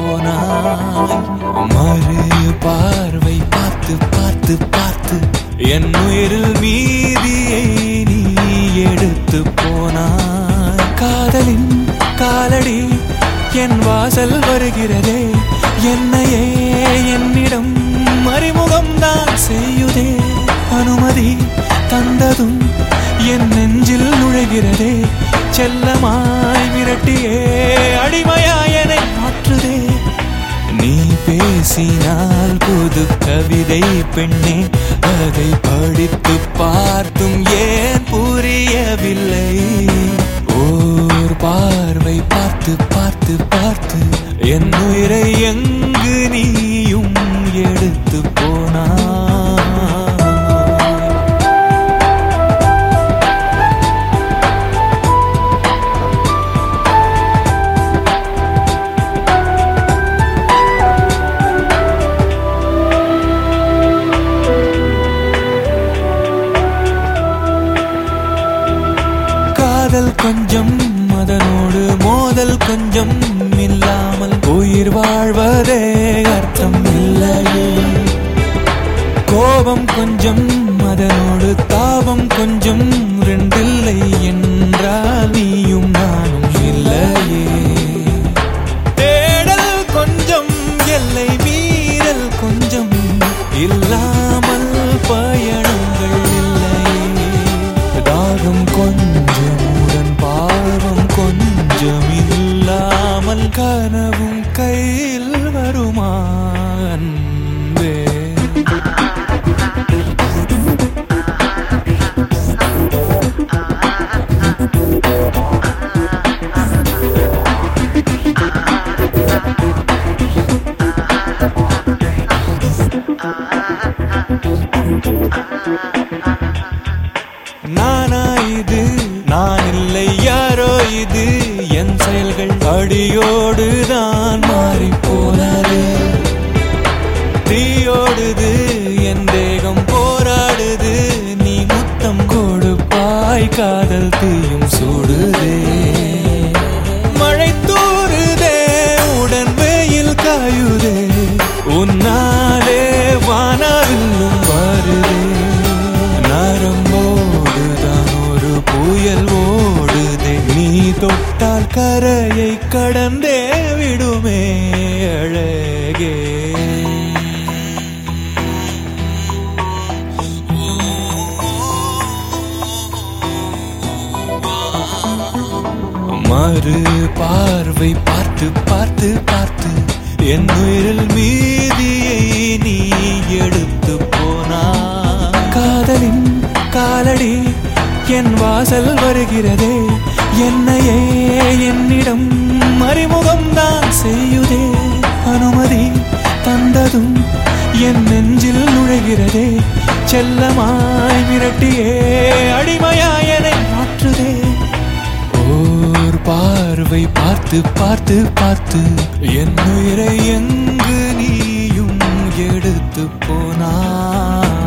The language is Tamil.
போனாய் மறு பார்வை பார்த்து பார்த்து பார்த்து என் உயிரில் மீதியை நீ எடுத்து போனாய் காதலின் காலடி என் வாசல் வருகிறதே என்னையே என்னிடம் மறிமுகம் தான் செய்யுதே அனுமதி தந்ததும் என் நெஞ்சில் நுழைகிறதே செல்லமாய் மிரட்டியே அடிமையாய் என்னை மாற்றுதே நீ பேசினால் புது கவிதை பெண்ணே அதை படித்து பார்த்தும் ஏன் புரியவில்லை ஓர் பார்வை பார்த்து பார்த்து பார்த்து என் உயிரை எங்கு நீயும் எடுத்து போனா காதல் கொஞ்சம் அதனோடு மோதல் கொஞ்சம் இல்லாமல் உயிர் வாழ்வதே அர்த்தம் இல்லையே கோபம் கொஞ்சம் அதனோடு தாபம் கொஞ்சம் ரெண்டில்லை என்றால் நீயும் நானும் இல்லையே தேடல் கொஞ்சம் எல்லை மீறல் கொஞ்சம் இல்லாமல் பயணங்கள் இல்லையே தாகம் கொஞ்சம் உடன் பாவம் கொஞ்சம் இல்லாமல் கனவும் கையில் வருமா அன்பே நானா இது நான் இல்லை யாரோ இது என் செயல்கள் அடியோடு தான் மாறி போனது தீயோடுது என் தேகம் போராடுது நீ முத்தம் கொடுப்பாய் காதல் தீயும் சூடுதே மழை தூறுதே உடன் வெயில் காயுதே உன்னாலே வானவில்லும் வருதே நரம்போடுதான் ஒரு புயல் ஓடுதே நீ தொட்டால் கரையை கடந்தே விடுமே அழகே மறு பார்வை பார்த்து பார்த்து பார்த்து என் உயிரில் மீதியை நீ எடுத்து போனா காதலின் காலடி என் வாசல் வருகிறதே என்னையே என்னிடம் மறிமுகம் தான் செய்யுதே அனுமதி தந்ததும் என் நெஞ்சில் நுழைகிறதே செல்லமாய் மிரட்டியே அடிமையாய் என்னை மாற்றுதே ஓர் பார்வை பார்த்து பார்த்து பார்த்து என் உயிரை எங்கு நீயும் எடுத்து போனா